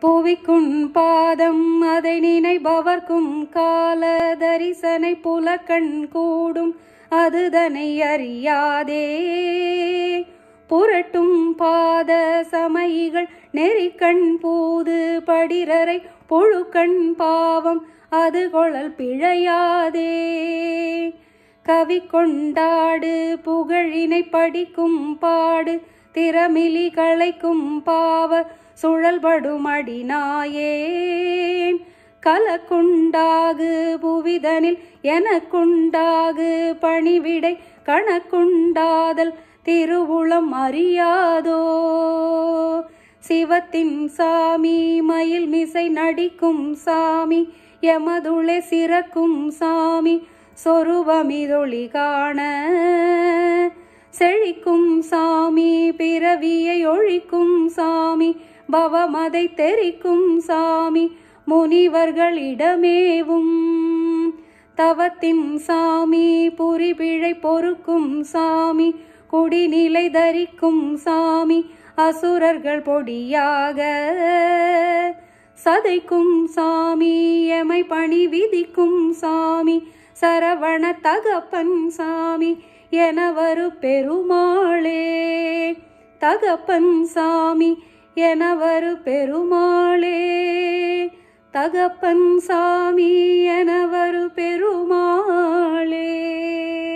புவிக்குன் பாதம் அதை நினைபவர்க்கும் கால தரிசனை புலக்கண் கூடும் அதுதனை அறியாதே புரட்டும் பாத சமயிகள் நெறிக்கண் பூது படிரரை புழுக்கண் பாவம் அது கொழல் பிழையாதே கவி கொண்டாடு புகழினை படிக்கும் பாடு திறமிலி களைக்கும் பாவ சுழல்படும் அடிநாயேன் கலக்குண்டாகு புவிதனில் எனக்குண்டாகு பணிவிடை கணக்குண்டாதல் திருவுளம் அறியாதோ சிவத்தின் சாமி மயில் மிசை நடிக்கும் சாமி எமதுளே சிறக்கும் சாமி சொருபமிதொளி காண செழிக்கும் சாமி பிறவியை ஒழிக்கும் சாமி பவமதை தெரிக்கும் சாமி முனிவர்களிடமேவும் தவத்தின் சாமி புரிபிழை பொறுக்கும் சாமி குடிநிலை தரிக்கும் சாமி அசுரர்கள் பொடியாக சதைக்கும் சாமி எமை பணி விதிக்கும் சாமி சரவண தகப்பன் சாமி எனவரு பெருமாளே தகப்பன் சாமி எனவரு பெருமாளே தகப்பன் சாமி எனவரு பெருமாளே